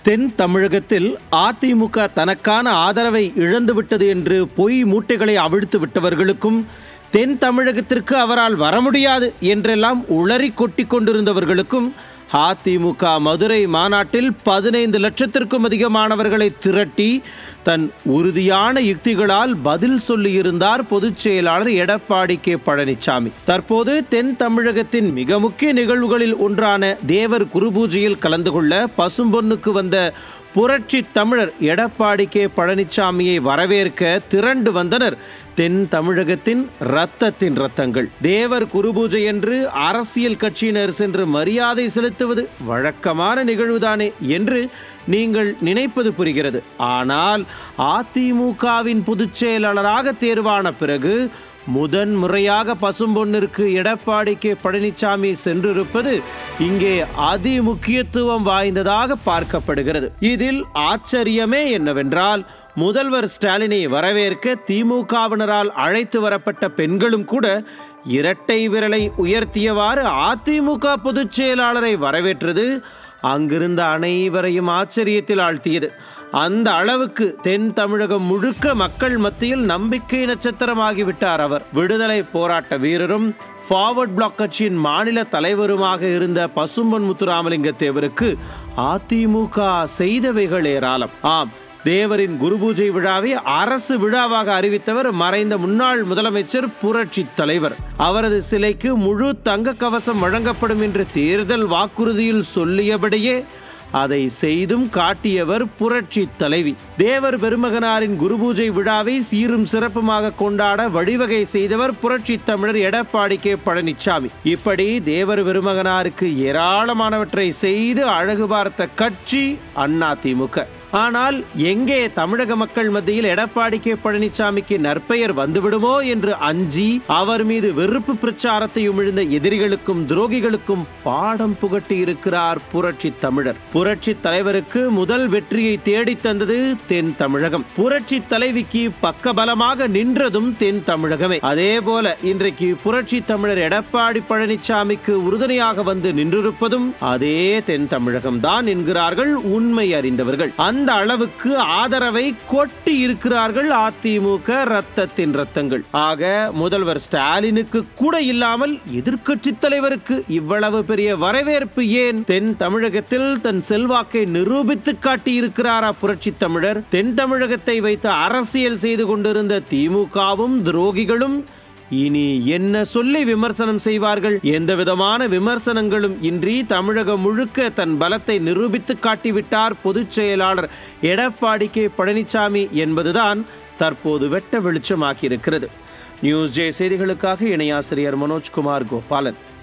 தென் தமிழகத்தில் அதிமுக தனக்கான ஆதரவை இழந்துவிட்டது என்று பொய் மூட்டைகளை அவிழ்த்து விட்டவர்களுக்கும் தென் தமிழகத்திற்கு அவரால் வர முடியாது என்றெல்லாம் உளறி கொட்டி கொண்டிருந்தவர்களுக்கும் அதிமுக மதுரை மாநாட்டில் பதினைந்து லட்சத்திற்கும் அதிகமானவர்களை திரட்டி தன் உறுதியான யுக்திகளால் பதில் சொல்லியிருந்தார் பொதுச் செயலாளர் எடப்பாடி கே பழனிசாமி தற்போது தென் தமிழகத்தின் மிக முக்கிய நிகழ்வுகளில் ஒன்றான தேவர் குருபூஜையில் கலந்து கொள்ள பசும்பொன்னுக்கு வந்த புரட்சி தமிழர் எடப்பாடி கே பழனிசாமியை வரவேற்க திரண்டு வந்தனர் தென் தமிழகத்தின் ரத்தத்தின் ரத்தங்கள் தேவர் குருபூஜை என்று அரசியல் கட்சியினர் சென்று மரியாதை செலுத்துவது வழக்கமான நிகழ்வுதானே என்று நீங்கள் நினைப்பது புரிகிறது ஆனால் அதிமுகவின் பொதுச் செயலாளராக தேர்வான பிறகு முதன் முறையாக பசும்பொன்னிற்கு எடப்பாடி கே பழனிசாமி சென்றிருப்பது இங்கே அதி முக்கியத்துவம் வாய்ந்ததாக பார்க்கப்படுகிறது இதில் ஆச்சரியமே என்னவென்றால் முதல்வர் ஸ்டாலினை வரவேற்க திமுகவினரால் அழைத்து வரப்பட்ட பெண்களும் கூட இரட்டை விரலை உயர்த்தியவாறு அதிமுக பொதுச் செயலாளரை வரவேற்றது அங்கிருந்த அனைவரையும் ஆச்சரியத்தில் ஆழ்த்தியது அந்த அளவுக்கு தென் தமிழகம் முழுக்க மக்கள் மத்தியில் நம்பிக்கை நட்சத்திரமாகிவிட்டார் அவர் விடுதலை போராட்ட வீரரும் ஃபார்வர்ட் பிளாக் கட்சியின் மாநில தலைவருமாக இருந்த பசும்பொன் முத்துராமலிங்க தேவருக்கு அதிமுக செய்தவைகள் ஏராளம் ஆம் தேவரின் குருபூஜை விழாவை அரசு விழாவாக அறிவித்தவர் மறைந்த முன்னாள் முதலமைச்சர் புரட்சி தலைவர் அவரது சிலைக்கு முழு தங்க கவசம் வழங்கப்படும் என்று தேர்தல் வாக்குறுதியில் சொல்லியபடியே அதை செய்தும் காட்டியவர் புரட்சி தலைவி தேவர் பெருமகனாரின் குருபூஜை விழாவை சீரும் சிறப்புமாக கொண்டாட வழிவகை செய்தவர் புரட்சி தமிழர் எடப்பாடி கே பழனிசாமி இப்படி தேவர் பெருமகனாருக்கு ஏராளமானவற்றை செய்து அழகு பார்த்த கட்சி அதிமுக ஆனால் எங்கே தமிழக மக்கள் மத்தியில் எடப்பாடி கே பழனிசாமிக்கு நற்பெயர் வந்துவிடுமோ என்று அஞ்சி அவர் மீது வெறுப்பு பிரச்சாரத்தையும் இழுந்த எதிரிகளுக்கும் துரோகிகளுக்கும் பாடம் புகட்டி இருக்கிறார் புரட்சி தமிழர் புரட்சி தலைவருக்கு முதல் வெற்றியை தேடித் தந்தது தென் தமிழகம் புரட்சி தலைவிக்கு பக்கபலமாக நின்றதும் தென் தமிழகமே அதே போல இன்றைக்கு புரட்சி தமிழர் எடப்பாடி பழனிசாமிக்கு உறுதுணையாக வந்து நின்றிருப்பதும் அதே தென் தமிழகம் தான் என்கிறார்கள் உண்மை அறிந்தவர்கள் அந்த அளவுக்கு ஆதரவை கொட்டி இருக்கிறார்கள் அதிமுக ரத்தத்தின் ரத்தங்கள் ஆக முதல்வர் ஸ்டாலினுக்கு கூட இல்லாமல் எதிர்க்கட்சி தலைவருக்கு இவ்வளவு பெரிய வரவேற்பு ஏன் தென் தமிழகத்தில் தன் செல்வாக்கை நிரூபித்து காட்டியிருக்கிறாரா புரட்சி தமிழர் தென் தமிழகத்தை வைத்து அரசியல் செய்து கொண்டிருந்த திமுகவும் துரோகிகளும் இனி என்ன சொல்லி விமர்சனம் செய்வார்கள் எந்த விதமான விமர்சனங்களும் இன்றி தமிழகம் முழுக்க தன் பலத்தை நிரூபித்து காட்டிவிட்டார் பொதுச் செயலாளர் எடப்பாடி கே பழனிசாமி என்பதுதான் தற்போது வெட்ட வெளிச்சமாகியிருக்கிறது நியூஸ் ஜே செய்திகளுக்காக இணையாசிரியர் மனோஜ்குமார் கோபாலன்